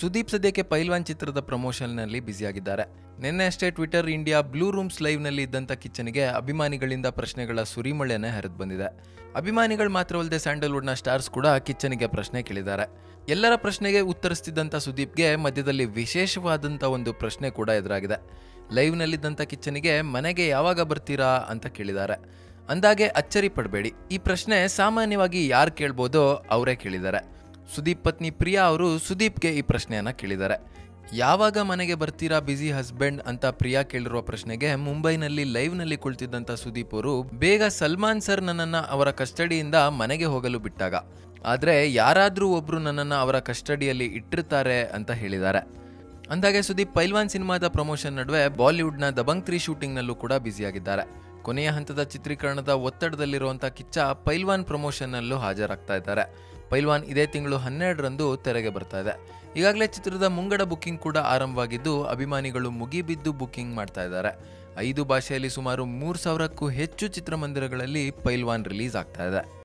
ಸುದೀಪ್ ಸದ್ಯಕ್ಕೆ ಪೈಲ್ವಾನ್ ಚಿತ್ರದ ಪ್ರಮೋಷನ್ನಲ್ಲಿ ಬ್ಯುಸಿಯಾಗಿದ್ದಾರೆ ನಿನ್ನೆ ಅಷ್ಟೇ ಟ್ವಿಟರ್ ಇಂಡಿಯಾ ಬ್ಲೂ ರೂಮ್ಸ್ ಲೈವ್ನಲ್ಲಿ ಇದ್ದಂಥ ಕಿಚ್ಚನಿಗೆ ಅಭಿಮಾನಿಗಳಿಂದ ಪ್ರಶ್ನೆಗಳ ಸುರಿಮಳೆನೇ ಹರಿದು ಬಂದಿದೆ ಅಭಿಮಾನಿಗಳು ಮಾತ್ರವಲ್ಲದೆ ಸ್ಯಾಂಡಲ್ವುಡ್ನ ಸ್ಟಾರ್ಸ್ ಕೂಡ ಕಿಚ್ಚನಿಗೆ ಪ್ರಶ್ನೆ ಕೇಳಿದ್ದಾರೆ ಎಲ್ಲರ ಪ್ರಶ್ನೆಗೆ ಉತ್ತರಿಸ್ತಿದ್ದಂಥ ಸುದೀಪ್ಗೆ ಮಧ್ಯದಲ್ಲಿ ವಿಶೇಷವಾದಂಥ ಒಂದು ಪ್ರಶ್ನೆ ಕೂಡ ಎದುರಾಗಿದೆ ಲೈವ್ನಲ್ಲಿದ್ದಂಥ ಕಿಚ್ಚನಿಗೆ ಮನೆಗೆ ಯಾವಾಗ ಬರ್ತೀರಾ ಅಂತ ಕೇಳಿದ್ದಾರೆ ಅಂದಾಗೆ ಅಚ್ಚರಿ ಪಡಬೇಡಿ ಈ ಪ್ರಶ್ನೆ ಸಾಮಾನ್ಯವಾಗಿ ಯಾರು ಕೇಳ್ಬೋದೋ ಅವರೇ ಕೇಳಿದ್ದಾರೆ ಸುದೀಪ್ ಪತ್ನಿ ಪ್ರಿಯಾ ಅವರು ಸುದೀಪ್ಗೆ ಈ ಪ್ರಶ್ನೆಯನ್ನ ಕೇಳಿದ್ದಾರೆ ಯಾವಾಗ ಮನೆಗೆ ಬರ್ತೀರಾ ಬ್ಯುಸಿ ಹಸ್ಬೆಂಡ್ ಅಂತ ಪ್ರಿಯಾ ಕೇಳಿರುವ ಪ್ರಶ್ನೆಗೆ ಮುಂಬೈನಲ್ಲಿ ಲೈವ್ನಲ್ಲಿ ಕುಳಿತಿದ್ದಂಥ ಸುದೀಪ್ ಅವರು ಬೇಗ ಸಲ್ಮಾನ್ ಸರ್ ನನ್ನನ್ನು ಅವರ ಕಸ್ಟಡಿಯಿಂದ ಮನೆಗೆ ಹೋಗಲು ಬಿಟ್ಟಾಗ ಆದರೆ ಯಾರಾದರೂ ಒಬ್ಬರು ನನ್ನನ್ನು ಅವರ ಕಸ್ಟಡಿಯಲ್ಲಿ ಇಟ್ಟಿರ್ತಾರೆ ಅಂತ ಹೇಳಿದ್ದಾರೆ ಅಂದಾಗೆ ಸುದೀಪ್ ಪೈಲ್ವಾನ್ ಸಿನಿಮಾದ ಪ್ರಮೋಷನ್ ನಡುವೆ ಬಾಲಿವುಡ್ನ ದಬಂಗ್ ತ್ರೀ ಶೂಟಿಂಗ್ನಲ್ಲೂ ಕೂಡ ಬ್ಯುಸಿಯಾಗಿದ್ದಾರೆ ಕೊನೆಯ ಹಂತದ ಚಿತ್ರೀಕರಣದ ಒತ್ತಡದಲ್ಲಿರುವಂಥ ಕಿಚ್ಚ ಪೈಲ್ವಾನ್ ಪ್ರಮೋಷನ್ನಲ್ಲೂ ಹಾಜರಾಗ್ತಾ ಇದ್ದಾರೆ ಪೈಲ್ವಾನ್ ಇದೇ ತಿಂಗಳು ಹನ್ನೆರಡರಂದು ತೆರೆಗೆ ಬರ್ತಾ ಇದೆ ಈಗಾಗಲೇ ಚಿತ್ರದ ಮುಂಗಡ ಬುಕ್ಕಿಂಗ್ ಕೂಡ ಆರಂಭವಾಗಿದ್ದು ಅಭಿಮಾನಿಗಳು ಮುಗಿಬಿದ್ದು ಬುಕ್ಕಿಂಗ್ ಮಾಡ್ತಾ ಇದ್ದಾರೆ ಐದು ಭಾಷೆಯಲ್ಲಿ ಸುಮಾರು ಮೂರು ಸಾವಿರಕ್ಕೂ ಹೆಚ್ಚು ಚಿತ್ರಮಂದಿರಗಳಲ್ಲಿ ಪೈಲ್ವಾನ್ ರಿಲೀಸ್ ಆಗ್ತಾ ಇದೆ